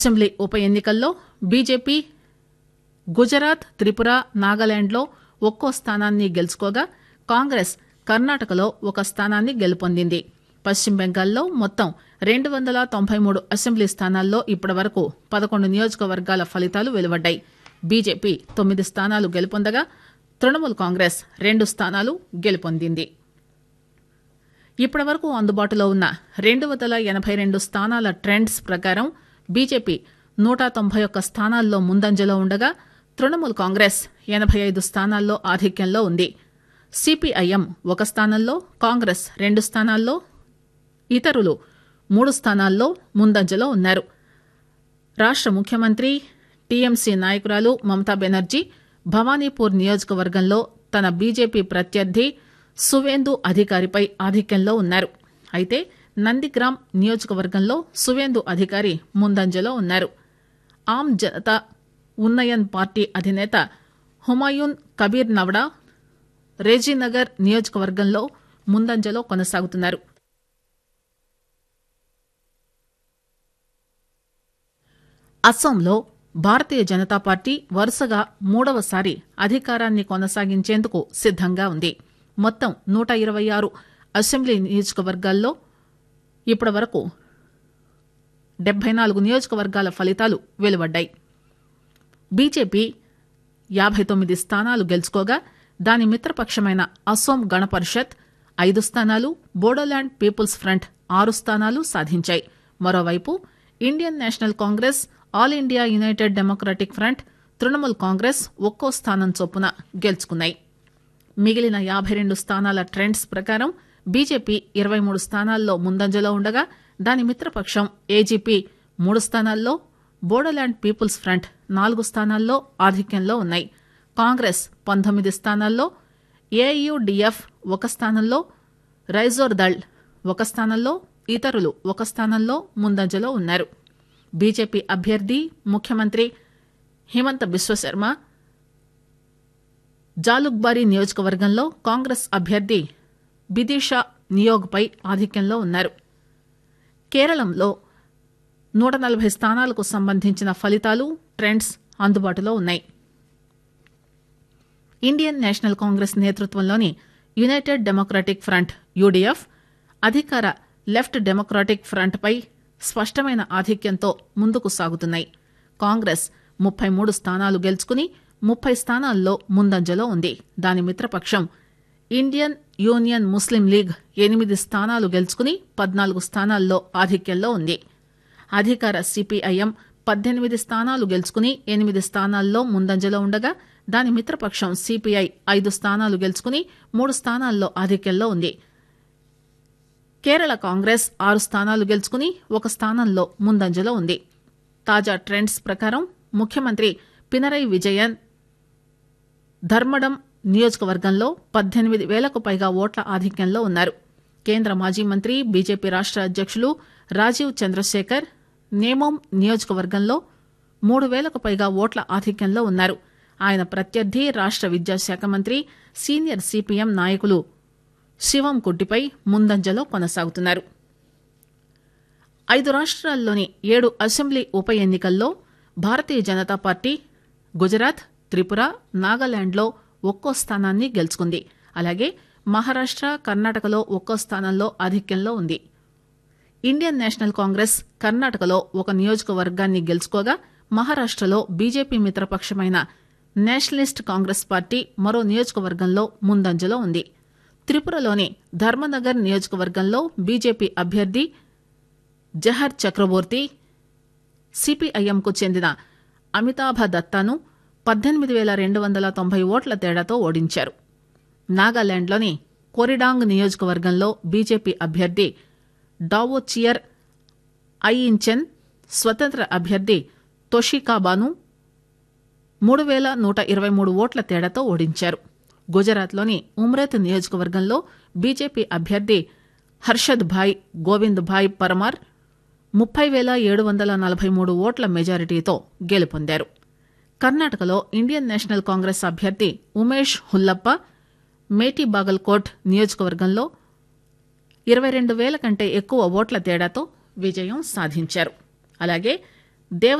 assembly ఉప ఎన్నికల్లో BJP Gujarat Tripura నాగాలాండ్లో ఒక్కో స్థానాన్ని గెలుచుకోగా కాంగ్రెస్ కర్ణాటకలో ఒక స్థానాన్ని గెలుపొందింది పశ్చిమ బెంగాల్లో మొత్తం రెండు వందల తొంభై మూడు అసెంబ్లీ స్థానాల్లో ఇప్పటివరకు పదకొండు నియోజకవర్గాల ఫలితాలు వెలువడ్డాయి బీజేపీ తొమ్మిది స్థానాలు గెలుపొందగా తృణమూల్ కాంగ్రెస్ రెండు స్థానాలు గెలుపొందింది ఇప్పటివరకు అందుబాటులో ఉన్న రెండు వందల ఎనబై రెండు స్థానాల ట్రెండ్స్ ప్రకారం బీజేపీ నూట తొంభై ఒక్క స్థానాల్లో ముందంజలో ఉండగా తృణమూల్ కాంగ్రెస్ ఎనబై ఐదు స్థానాల్లో ఆధిక్యంలో ఉంది సిపిఐఎం ఒక స్థానంలో కాంగ్రెస్ రెండు స్థానాల్లో ఇతరులు మూడు స్థానాల్లో ముందంజలో ఉన్నారు రాష్ట ముఖ్యమంత్రి టీఎంసీ నాయకురాలు మమతా బెనర్జీ భవానీపూర్ నియోజకవర్గంలో తన బీజేపీ ప్రత్యర్థి సువేందు అధికారిపై ఆధిక్యంలో ఉన్నారు అయితే నందిగ్రామ్ నియోజకవర్గంలో సువేందు అధికారి ముందంజలో ఉన్నారు ఆమ్ జనతా ఉన్నయన్ పార్టీ అధినేత హుమాయూన్ కబీర్ నవడా రేజీనగర్ నియోజకవర్గంలో ముందంజలో కొనసాగుతున్నారు అస్సాంలో భారతీయ జనతా పార్టీ వరుసగా మూడవసారి అధికారాన్ని కొనసాగించేందుకు సిద్దంగా ఉంది మొత్తం నూట ఇరవై ఆరు అసెంబ్లీ నియోజకవర్గాల్లో ఇప్పటి వరకు డెబ్బై నాలుగు నియోజకవర్గాల ఫలితాలు వెలువడ్డాయి బీజేపీ యాభై తొమ్మిది స్థానాలు గెలుచుకోగా దాని మిత్రపక్షమైన అసోం గణ పరిషత్ ఐదు స్థానాలు బోడోల్యాండ్ పీపుల్స్ ఫ్రంట్ ఆరు స్థానాలు సాధించాయి మరోవైపు Indian National Congress All India United Democratic Front Trinamool Congress ఒక్కో స్థానం చొప్పున గెలుచుకున్నాయి మిగిలిన యాభై రెండు స్థానాల ట్రెండ్స్ ప్రకారం బీజేపీ ఇరవై మూడు స్థానాల్లో ముందంజలో ఉండగా దాని మిత్రపక్షం ఏజీపీ మూడు స్థానాల్లో బోడోల్యాండ్ పీపుల్స్ ఫ్రంట్ నాలుగు స్థానాల్లో ఆధిక్యంలో ఉన్నాయి కాంగ్రెస్ పంతొమ్మిది స్థానాల్లో ఏయుడిఎఫ్ ఒక స్థానంలో రైజోర్ దళ్ ఒక స్థానంలో ఇతరులు ఒక స్థానంలో ముందంజలో ఉన్నారు బీజేపీ అభ్యర్థి ముఖ్యమంత్రి హిమంత బిశ్వశర్మ జాలుక్బారీ నియోజకవర్గంలో కాంగ్రెస్ అభ్యర్థి బిదిషా నియోగ్పై ఆధిక్యంలో ఉన్నారు కేరళంలో నూట నలభై స్థానాలకు సంబంధించిన ఫలితాలు ట్రెండ్స్ అందుబాటులో ఉన్నాయి ఇండియన్ నేషనల్ కాంగ్రెస్ నేతృత్వంలోని యునైటెడ్ డెమోక్రటిక్ ఫ్రంట్ యూడీఎఫ్ అధికార లెఫ్ట్ డెమోక్రటిక్ ఫ్రంట్ పై స్పష్టమైన ఆధిక్యంతో ముందుకు సాగుతున్నాయి కాంగ్రెస్ ముప్పై మూడు స్థానాలు గెలుచుకుని ముప్పై స్థానాల్లో ముందంజలో ఉంది దాని మిత్రపక్షం ఇండియన్ యూనియన్ ముస్లిం లీగ్ ఎనిమిది స్థానాలు గెలుచుకుని పద్నాలుగు స్థానాల్లో ఆధిక్యంలో ఉంది అధికార సిపిఐఎం పద్దెనిమిది స్థానాలు గెలుచుకుని ఎనిమిది స్థానాల్లో ముందంజలో ఉండగా దాని మిత్రపక్షం సిపిఐ ఐదు స్థానాలు గెలుచుకుని మూడు స్థానాల్లో ఆధిక్యంలో ఉంది కేరళ కాంగ్రెస్ ఆరు స్థానాలు గెలుచుకుని ఒక స్థానంలో ముందంజలో ఉంది తాజా ట్రెండ్స్ ప్రకారం ముఖ్యమంత్రి పినరై విజయన్ ధర్మడం నియోజకవర్గంలో పద్దెనిమిది వేలకు పైగా ఓట్ల ఆధిక్యంలో ఉన్నారు కేంద్ర మాజీ మంత్రి బీజేపీ రాష్ట అధ్యక్షులు రాజీవ్ చంద్రశేఖర్ నేమోం నియోజకవర్గంలో మూడు వేలకు పైగా ఓట్ల ఆధిక్యంలో ఉన్నారు ఆయన ప్రత్యర్థి రాష్ట విద్యాశాఖ మంత్రి సీనియర్ సిపిఎం నాయకులు శివం కుట్టిపై ముందంజలో కొనసాగుతున్నారు ఐదు రాష్ట్రాల్లోని ఏడు అసెంబ్లీ ఉప ఎన్నికల్లో భారతీయ జనతా పార్టీ గుజరాత్ త్రిపుర నాగాలాండ్లో ఒక్కో స్థానాన్ని గెలుచుకుంది అలాగే మహారాష్ట కర్ణాటకలో ఒక్కో స్థానంలో ఆధిక్యంలో ఉంది ఇండియన్ నేషనల్ కాంగ్రెస్ కర్ణాటకలో ఒక నియోజకవర్గాన్ని గెలుచుకోగా మహారాష్టలో బీజేపీ మిత్రపక్షమైన నేషనలిస్ట్ కాంగ్రెస్ పార్టీ మరో నియోజకవర్గంలో ముందంజలో ఉంది త్రిపురలోని ధర్మనగర్ నియోజకవర్గంలో బీజేపీ అభ్యర్థి జహర్ చక్రవర్తి సిపిఐఎంకు చెందిన అమితాభ దత్తాను పద్దెనిమిది వేల రెండు వందల తొంభై ఓట్ల తేడాతో ఓడించారు నాగాలాండ్లోని కొరిడాంగ్ నియోజకవర్గంలో బీజేపీ అభ్యర్థి డావో చియర్ ఐఇంచెన్ స్వతంత్ర అభ్యర్థి తోషికాబాను మూడు వేల నూట ఇరవై మూడు ఓట్ల తేడాతో ఓడించారు గుజరాత్లోని ఉమ్రేత్ నియోజకవర్గంలో బీజేపీ అభ్యర్థి హర్షద్ భాయ్ గోవింద్ భాయ్ పరమార్ ముప్పై వేల ఏడు వందల నలభై మూడు ఓట్ల మెజారిటీతో గెలుపొందారు కర్ణాటకలో ఇండియన్ నేషనల్ కాంగ్రెస్ అభ్యర్థి ఉమేష్ హుల్లప్ప మేటీ బాగల్కోట్ నియోజకవర్గంలో ఇరవై రెండు వేల కంటే ఎక్కువ ఓట్ల తేడాతో విజయం సాధించారు అలాగే దేవ